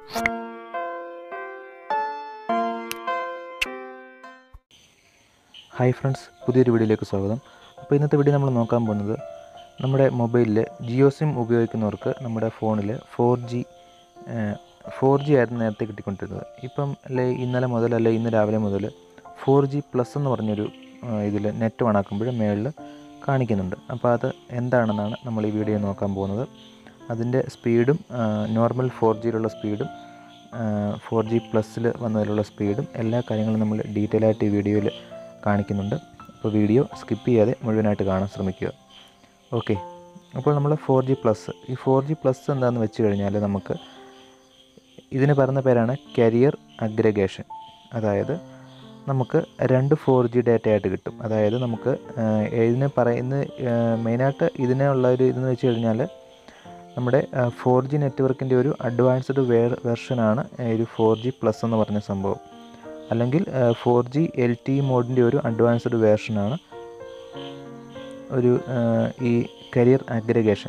hi friends പുതിയൊരു വീഡിയോയിലേക്ക് സ്വാഗതം അപ്പോൾ ഇന്നത്തെ വീഡിയോ നമ്മൾ നോക്കാൻ പോകുന്നത് നമ്മുടെ മൊബൈലിൽ ജിയോ സിം ഉപയോഗിക്കുന്നവർക്ക് നമ്മുടെ ഫോണിൽ ഫോർ ജി ഫോർ ജി ആയിരുന്നു നേരത്തെ കിട്ടിക്കൊണ്ടിരുന്നത് ഇപ്പം അല്ലെ ഇന്നലെ മുതൽ അല്ലെ ഇന്ന് രാവിലെ മുതൽ ഫോർ ജി പ്ലസ് എന്ന് പറഞ്ഞൊരു ഇതിൽ നെറ്റ് ഓണാക്കുമ്പോൾ മേളിൽ കാണിക്കുന്നുണ്ട് അപ്പോൾ അത് എന്താണെന്നാണ് നമ്മൾ ഈ വീഡിയോ നോക്കാൻ പോകുന്നത് അതിൻ്റെ സ്പീഡും നോർമൽ ഫോർ ജിയിലുള്ള സ്പീഡും ഫോർ ജി പ്ലസ്സിൽ വന്നതിലുള്ള സ്പീഡും എല്ലാ കാര്യങ്ങളും നമ്മൾ ഡീറ്റെയിൽ ആയിട്ട് ഈ വീഡിയോയിൽ കാണിക്കുന്നുണ്ട് അപ്പോൾ വീഡിയോ സ്കിപ്പ് ചെയ്യാതെ മുഴുവനായിട്ട് കാണാൻ ശ്രമിക്കുക ഓക്കെ അപ്പോൾ നമ്മൾ ഫോർ ജി പ്ലസ് ഈ ഫോർ ജി പ്ലസ് എന്താണെന്ന് വെച്ച് കഴിഞ്ഞാൽ നമുക്ക് ഇതിന് പറയുന്ന പേരാണ് കരിയർ അഗ്രഗേഷൻ അതായത് നമുക്ക് രണ്ട് ഫോർ ജി ഡാറ്റ ആയിട്ട് കിട്ടും അതായത് നമുക്ക് ഇതിന് പറയുന്ന മെയിനായിട്ട് ഇതിനുള്ള ഒരു ഇതെന്ന് വെച്ച് കഴിഞ്ഞാൽ നമ്മുടെ ഫോർ ജി നെറ്റ്വർക്കിൻ്റെ ഒരു അഡ്വാൻസ്ഡ് വേർ വെർഷനാണ് ഒരു ഫോർ ജി പ്ലസ് എന്ന് പറഞ്ഞ സംഭവം അല്ലെങ്കിൽ ഫോർ ജി എൽ ടി മോഡിൻ്റെ ഒരു അഡ്വാൻസ്ഡ് വേർഷനാണ് ഒരു ഈ കരിയർ അഗ്രഗേഷൻ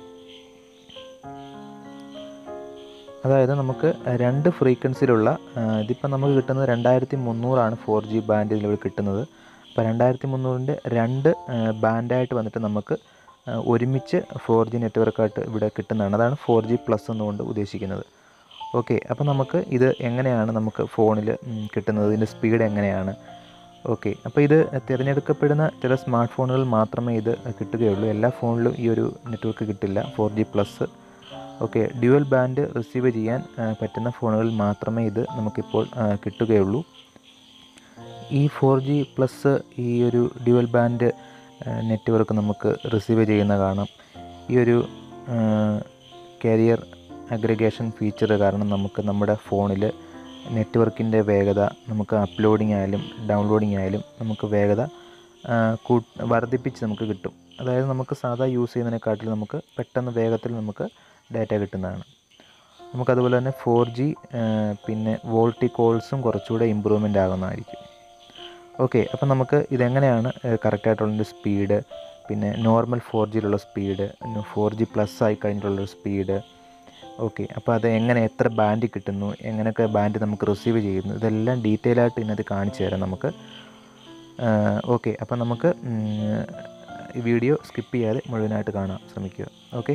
അതായത് നമുക്ക് രണ്ട് ഫ്രീക്വൻസിയിലുള്ള ഇതിപ്പോൾ നമുക്ക് കിട്ടുന്നത് രണ്ടായിരത്തി മുന്നൂറാണ് ഫോർ ജി ബാൻഡ് ഇതിലൂടെ കിട്ടുന്നത് അപ്പോൾ രണ്ടായിരത്തി മുന്നൂറിൻ്റെ രണ്ട് ബാൻഡായിട്ട് വന്നിട്ട് നമുക്ക് ഒരുമിച്ച് ഫോർ ജി നെറ്റ്വർക്കായിട്ട് ഇവിടെ കിട്ടുന്നതാണ് അതാണ് ഫോർ ജി പ്ലസ് എന്നുകൊണ്ട് ഉദ്ദേശിക്കുന്നത് ഓക്കെ അപ്പോൾ നമുക്ക് ഇത് എങ്ങനെയാണ് നമുക്ക് ഫോണിൽ കിട്ടുന്നത് ഇതിൻ്റെ സ്പീഡ് എങ്ങനെയാണ് ഓക്കെ അപ്പോൾ ഇത് തിരഞ്ഞെടുക്കപ്പെടുന്ന ചില സ്മാർട്ട് ഫോണുകൾ മാത്രമേ ഇത് കിട്ടുകയുള്ളൂ എല്ലാ ഫോണിലും ഈ ഒരു നെറ്റ്വർക്ക് കിട്ടില്ല four G plus okay dual band receive ചെയ്യാൻ പറ്റുന്ന ഫോണുകളിൽ മാത്രമേ ഇത് നമുക്കിപ്പോൾ കിട്ടുകയുള്ളൂ ഈ ഫോർ ജി പ്ലസ് ഈ ഒരു ഡ്യുവൽ ബാൻഡ് നെറ്റ്വർക്ക് നമുക്ക് റിസീവ് ചെയ്യുന്ന കാണാം ഈ ഒരു കാരിയർ അഗ്രഗേഷൻ ഫീച്ചർ കാരണം നമുക്ക് നമ്മുടെ ഫോണിൽ നെറ്റ്വർക്കിൻ്റെ വേഗത നമുക്ക് അപ്ലോഡിംഗ് ആയാലും ഡൗൺലോഡിംഗ് ആയാലും നമുക്ക് വേഗത കൂ വർദ്ധിപ്പിച്ച് നമുക്ക് കിട്ടും അതായത് നമുക്ക് സാധാ യൂസ് ചെയ്യുന്നതിനെക്കാട്ടിൽ നമുക്ക് പെട്ടെന്ന് വേഗത്തിൽ നമുക്ക് ഡാറ്റ കിട്ടുന്നതാണ് നമുക്കതുപോലെ തന്നെ ഫോർ ജി പിന്നെ വോൾട്ടി കോൾസും കുറച്ചുകൂടെ ഇമ്പ്രൂവ്മെൻ്റ് ആകുന്നതായിരിക്കും ഓക്കെ അപ്പം നമുക്ക് ഇതെങ്ങനെയാണ് കറക്റ്റായിട്ടുള്ളതിൻ്റെ സ്പീഡ് പിന്നെ നോർമൽ ഫോർ ജിയിലുള്ള സ്പീഡ് ഫോർ ജി പ്ലസ് ആയി കഴിഞ്ഞിട്ടുള്ള സ്പീഡ് ഓക്കെ അപ്പോൾ അത് എങ്ങനെ എത്ര ബാൻഡ് കിട്ടുന്നു എങ്ങനെയൊക്കെ ബാൻഡ് നമുക്ക് റിസീവ് ചെയ്യുന്നു ഇതെല്ലാം ഡീറ്റെയിൽ ആയിട്ട് ഇതിനകത്ത് കാണിച്ചു തരാം നമുക്ക് ഓക്കെ അപ്പോൾ നമുക്ക് ഈ വീഡിയോ സ്കിപ്പ് ചെയ്യാതെ മുഴുവനായിട്ട് കാണാൻ ശ്രമിക്കുക ഓക്കെ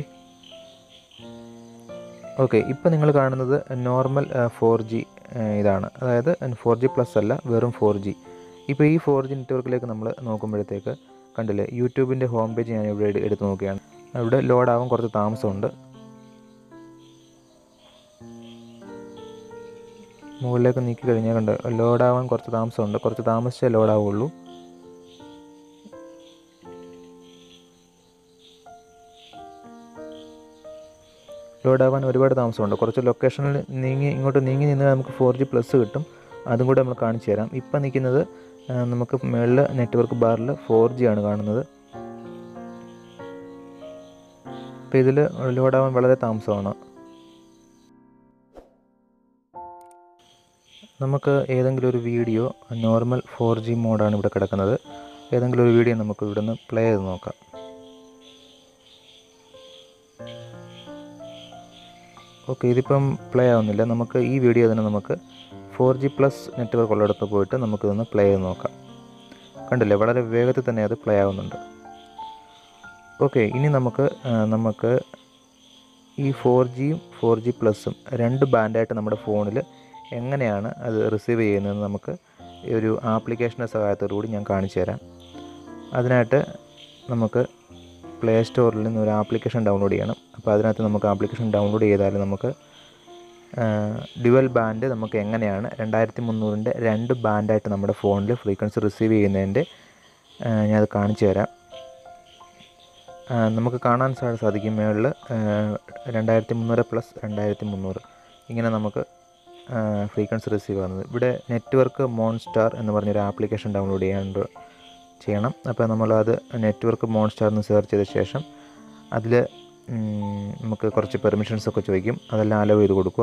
ഓക്കെ ഇപ്പോൾ നിങ്ങൾ കാണുന്നത് നോർമൽ ഫോർ ജി ഇതാണ് അതായത് ഫോർ ജി പ്ലസ് അല്ല വെറും ഫോർ ജി ഇപ്പോൾ ഈ ഫോർ ജി നെറ്റ്വർക്കിലേക്ക് നമ്മൾ നോക്കുമ്പോഴത്തേക്ക് കണ്ടില്ലേ യൂട്യൂബിൻ്റെ ഹോം പേജ് ഞാൻ ഇവിടെ എടുത്ത് നോക്കുകയാണ് അവിടെ ലോഡാവാൻ കുറച്ച് താമസമുണ്ട് മുകളിലേക്ക് നീക്കി കഴിഞ്ഞാൽ കണ്ട് ലോഡാവാൻ കുറച്ച് താമസമുണ്ട് കുറച്ച് താമസിച്ചേ ലോഡാവുള്ളൂ ലോഡാവാൻ ഒരുപാട് താമസമുണ്ട് കുറച്ച് ലൊക്കേഷനിൽ നീങ്ങി ഇങ്ങോട്ട് നീങ്ങി നിന്നാൽ നമുക്ക് ഫോർ ജി പ്ലസ് കിട്ടും അതും കൂടെ നമ്മൾ കാണിച്ചു തരാം ഇപ്പം നിൽക്കുന്നത് നമുക്ക് മുകളിൽ നെറ്റ്വർക്ക് ബാറിൽ ഫോർ ജി ആണ് കാണുന്നത് അപ്പോൾ ഇതിൽ ലോഡാവാൻ വളരെ താമസമാണ് നമുക്ക് ഏതെങ്കിലും ഒരു വീഡിയോ നോർമൽ ഫോർ ജി മോഡാണ് ഇവിടെ കിടക്കുന്നത് ഏതെങ്കിലും ഒരു വീഡിയോ നമുക്ക് ഇവിടെ നിന്ന് പ്ലേ ചെയ്ത് നോക്കാം ഓക്കെ ഇതിപ്പം പ്ലേ ആവുന്നില്ല നമുക്ക് ഈ വീഡിയോ തന്നെ നമുക്ക് ഫോർ ജി പ്ലസ് നെറ്റ്വർക്ക് ഉള്ളിടത്ത് പോയിട്ട് നമുക്കിതൊന്ന് പ്ലേ ചെയ്ത് നോക്കാം കണ്ടില്ലേ വളരെ വേഗത്തിൽ തന്നെ അത് പ്ലേ ആവുന്നുണ്ട് ഓക്കെ ഇനി നമുക്ക് നമുക്ക് ഈ ഫോർ ജിയും ഫോർ ജി പ്ലസും രണ്ട് ബാൻഡായിട്ട് നമ്മുടെ ഫോണിൽ എങ്ങനെയാണ് അത് റിസീവ് ചെയ്യുന്നതെന്ന് നമുക്ക് ഒരു ആപ്ലിക്കേഷൻ്റെ സഹായത്തോടു കൂടി ഞാൻ കാണിച്ചു തരാം അതിനായിട്ട് നമുക്ക് പ്ലേ സ്റ്റോറിൽ നിന്ന് ഒരു ആപ്ലിക്കേഷൻ ഡൗൺലോഡ് ചെയ്യണം അപ്പോൾ അതിനകത്ത് നമുക്ക് ആപ്ലിക്കേഷൻ ഡൗൺലോഡ് ചെയ്താൽ നമുക്ക് ഡ്യുവൽ ബാൻഡ് നമുക്ക് എങ്ങനെയാണ് രണ്ടായിരത്തി മുന്നൂറിൻ്റെ രണ്ട് ബാൻഡായിട്ട് നമ്മുടെ ഫോണിൽ ഫ്രീക്വൻസി റിസീവ് ചെയ്യുന്നതിൻ്റെ ഞാനത് കാണിച്ചു തരാം നമുക്ക് കാണാൻ സാധിക്കും മേളിൽ രണ്ടായിരത്തി മുന്നൂറ് പ്ലസ് രണ്ടായിരത്തി മുന്നൂറ് ഇങ്ങനെ നമുക്ക് ഫ്രീക്വൻസി റിസീവ് ആകുന്നത് ഇവിടെ നെറ്റ്വർക്ക് മോൺസ്റ്റാർ എന്ന് പറഞ്ഞൊരു ആപ്ലിക്കേഷൻ ഡൗൺലോഡ് ചെയ്യാണ്ട് ചെയ്യണം അപ്പോൾ നമ്മളത് നെറ്റ്വർക്ക് മോൺസ്റ്റാർ എന്ന് സെർച്ച് ചെയ്ത ശേഷം അതിൽ നമുക്ക് കുറച്ച് പെർമിഷൻസ് ഒക്കെ ചോദിക്കും അതെല്ലാം അലവ് ചെയ്ത് കൊടുക്കുക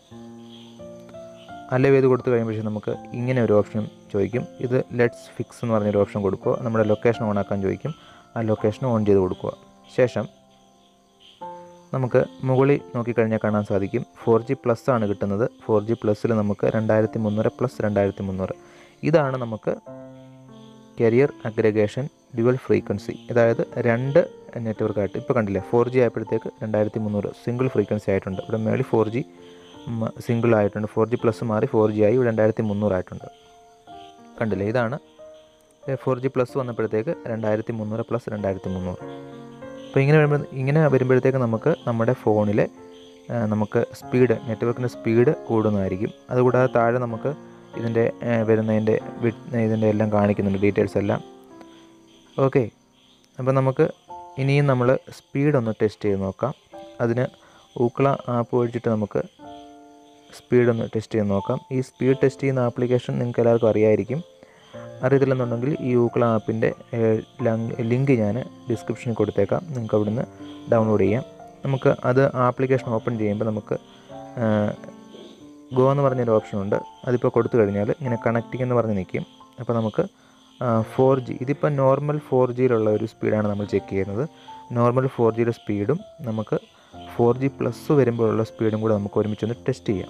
അലവ് ചെയ്ത് കൊടുത്തു കഴിയുമ്പോഴേ നമുക്ക് ഇങ്ങനെ ഒരു ഓപ്ഷൻ ചോദിക്കും ഇത് ലെറ്റ്സ് ഫിക്സ് എന്ന് പറഞ്ഞൊരു ഓപ്ഷൻ കൊടുക്കുക നമ്മുടെ ലൊക്കേഷൻ ഓൺ ആക്കാൻ ചോദിക്കും ആ ലൊക്കേഷൻ ഓൺ ചെയ്ത് കൊടുക്കുക ശേഷം നമുക്ക് മുകളിൽ നോക്കിക്കഴിഞ്ഞാൽ കാണാൻ സാധിക്കും ഫോർ ജി പ്ലസ് ആണ് കിട്ടുന്നത് ഫോർ ജി പ്ലസ്സിൽ നമുക്ക് രണ്ടായിരത്തി മുന്നൂറ് പ്ലസ് രണ്ടായിരത്തി മുന്നൂറ് ഇതാണ് നമുക്ക് കരിയർ അഗ്രഗേഷൻ ഡ്യുവൽ ഫ്രീക്വൻസി അതായത് രണ്ട് നെറ്റ്വർക്കായിട്ട് ഇപ്പോൾ കണ്ടില്ലേ ഫോർ ജി ആയപ്പോഴത്തേക്ക് രണ്ടായിരത്തി മുന്നൂറ് സിംഗിൾ ഫ്രീക്വൻസി ആയിട്ടുണ്ട് ഇവിടെ മേളിൽ ഫോർ ജി സിംഗിൾ ആയിട്ടുണ്ട് ഫോർ ജി പ്ലസ് മാറി ഫോർ ജി ആയി ഇവിടെ രണ്ടായിരത്തി മുന്നൂറായിട്ടുണ്ട് കണ്ടില്ലേ ഇതാണ് ഫോർ ജി പ്ലസ് വന്നപ്പോഴത്തേക്ക് രണ്ടായിരത്തി മുന്നൂറ് പ്ലസ് രണ്ടായിരത്തി മുന്നൂറ് അപ്പോൾ ഇങ്ങനെ വരുമ്പോൾ ഇങ്ങനെ വരുമ്പോഴത്തേക്ക് നമുക്ക് നമ്മുടെ ഫോണിലെ ആ, നമുക്ക് സ്പീഡ് നെറ്റ്വർക്കിൻ്റെ സ്പീഡ് കൂടുന്നതായിരിക്കും അതുകൂടാതെ താഴെ നമുക്ക് ഇതിൻ്റെ ആ, വരുന്നതിൻ്റെ വിഡ് ഇതിൻ്റെ എല്ലാം കാണിക്കുന്നുണ്ട് ഡീറ്റെയിൽസ് എല്ലാം ഓക്കെ അപ്പോൾ നമുക്ക് ഇനിയും നമ്മൾ സ്പീഡ് ഒന്ന് ടെസ്റ്റ് ചെയ്ത് നോക്കാം അതിന് ഊക്കള ആപ്പ് ഒഴിച്ചിട്ട് നമുക്ക് സ്പീഡ് ഒന്ന് ടെസ്റ്റ് ചെയ്ത് നോക്കാം ഈ സ്പീഡ് ടെസ്റ്റ് ചെയ്യുന്ന ആപ്ലിക്കേഷൻ നിങ്ങൾക്ക് എല്ലാവർക്കും അറിയായിരിക്കും അറിയത്തില്ലെന്നുണ്ടെങ്കിൽ ഈ ഊക്കള ആപ്പിൻ്റെ ലിങ്ക് ഞാൻ ഡിസ്ക്രിപ്ഷനിൽ കൊടുത്തേക്കാം നിങ്ങൾക്ക് അവിടുന്ന് ഡൗൺലോഡ് ചെയ്യാം നമുക്ക് അത് ആപ്ലിക്കേഷൻ ഓപ്പൺ ചെയ്യുമ്പോൾ നമുക്ക് ഗോ എന്ന് പറഞ്ഞൊരു ഓപ്ഷൻ ഉണ്ട് അതിപ്പോൾ കൊടുത്തു കഴിഞ്ഞാൽ ഇങ്ങനെ കണക്റ്റിംഗ് എന്ന് പറഞ്ഞ് നിൽക്കും അപ്പോൾ നമുക്ക് ഫോർ ജി ഇതിപ്പോൾ നോർമൽ ഫോർ ജിയിലുള്ള ഒരു സ്പീഡാണ് നമ്മൾ ചെക്ക് ചെയ്യുന്നത് നോർമൽ ഫോർ ജിയുടെ സ്പീഡും നമുക്ക് ഫോർ ജി പ്ലസ് വരുമ്പോഴുള്ള സ്പീഡും കൂടെ നമുക്ക് ഒരുമിച്ചൊന്ന് ടെസ്റ്റ് ചെയ്യാം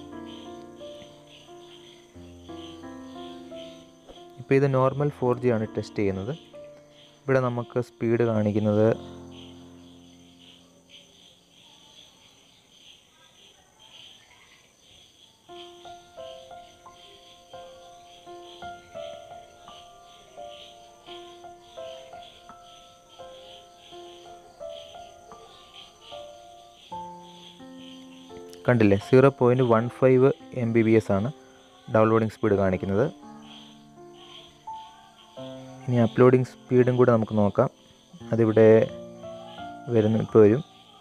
ഇപ്പോൾ ഇത് നോർമൽ ഫോർ ജി ആണ് ടെസ്റ്റ് ചെയ്യുന്നത് ഇവിടെ നമുക്ക് സ്പീഡ് കാണിക്കുന്നത് കണ്ടില്ലേ zero point one five M B B S ആണ് ഡൗൺലോഡിംഗ് സ്പീഡ് കാണിക്കുന്നത് ഇനി അപ്ലോഡിംഗ് സ്പീഡും കൂടെ നമുക്ക് നോക്കാം അതിവിടെ വരുന്നു ഇപ്പോൾ വരും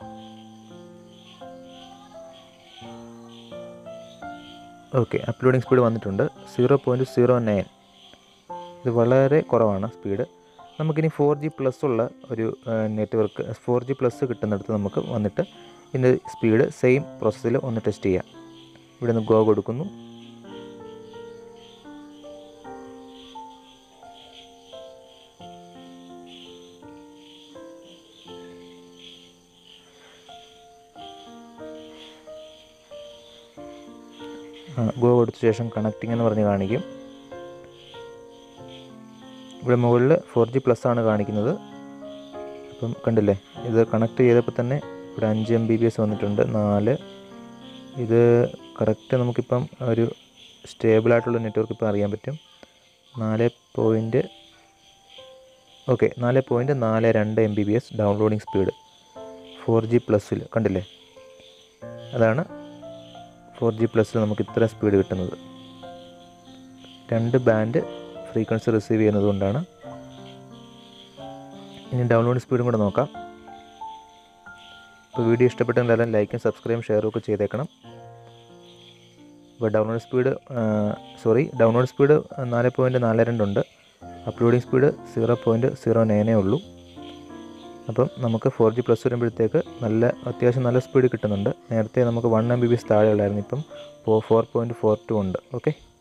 ഓക്കെ അപ്ലോഡിംഗ് സ്പീഡ് വന്നിട്ടുണ്ട് സീറോ പോയിൻറ്റ് സീറോ നയൻ ഇത് വളരെ കുറവാണ് സ്പീഡ് നമുക്കിനി ഫോർ ജി പ്ലസ് ഉള്ള ഒരു നെറ്റ്വർക്ക് ഫോർ ജി പ്ലസ് കിട്ടുന്നിടത്ത് നമുക്ക് വന്നിട്ട് ഇതിൻ്റെ സ്പീഡ് സെയിം പ്രോസസ്സിൽ ഒന്ന് ടെസ്റ്റ് ചെയ്യാം ഇവിടെ നിന്ന് ഗോ കൊടുക്കുന്നു ഗോ കൊടുത്ത ശേഷം കണക്റ്റിംഗ് എന്ന് പറഞ്ഞ് കാണിക്കും ഇവിടെ മുകളിൽ ഫോർ ജി പ്ലസ് ആണ് കാണിക്കുന്നത് അപ്പം കണ്ടില്ലേ ഇത് കണക്ട് ചെയ്തപ്പോൾ തന്നെ ഇവിടെ അഞ്ച് എം ബി ബി എസ് വന്നിട്ടുണ്ട് നാല് ഇത് കറക്റ്റ് നമുക്കിപ്പം ഒരു സ്റ്റേബിളായിട്ടുള്ള നെറ്റ്വർക്ക് ഇപ്പം അറിയാൻ പറ്റും നാല് പോയിൻറ്റ് ഓക്കെ നാല് പോയിൻറ്റ് നാല് രണ്ട് M B B S downloading speed four G പ്ലസ്സിൽ കണ്ടില്ലേ അതാണ് ഫോർ ജി പ്ലസ്സിൽ നമുക്ക് ഇത്ര സ്പീഡ് കിട്ടുന്നത് രണ്ട് ബാൻഡ് ഫ്രീക്വൻസി റിസീവ് ചെയ്യുന്നത് കൊണ്ടാണ് ഇനി ഡൗൺലോഡ് സ്പീഡും കൂടെ നോക്കാം ഇപ്പോൾ വീഡിയോ ഇഷ്ടപ്പെട്ടെങ്കിൽ എല്ലാവരും ലൈക്കും സബ്സ്ക്രൈബും ഷെയറും ഒക്കെ ചെയ്തേക്കണം ഇപ്പോൾ download speed sorry download speed നാല് പോയിൻറ്റ് നാല് രണ്ടുണ്ട് uploading speed zero point zero നയനേ ഉള്ളൂ അപ്പം നമുക്ക് ഫോർ ജി പ്ലസ് വരുമ്പോഴത്തേക്ക് നല്ല അത്യാവശ്യം നല്ല സ്പീഡ് കിട്ടുന്നുണ്ട് നേരത്തെ നമുക്ക് one M B B S താഴെ ഉള്ളായിരുന്നു ഇപ്പം ഫോർ പോയിൻറ്റ് ഫോർ ടു ഉണ്ട് ഓക്കെ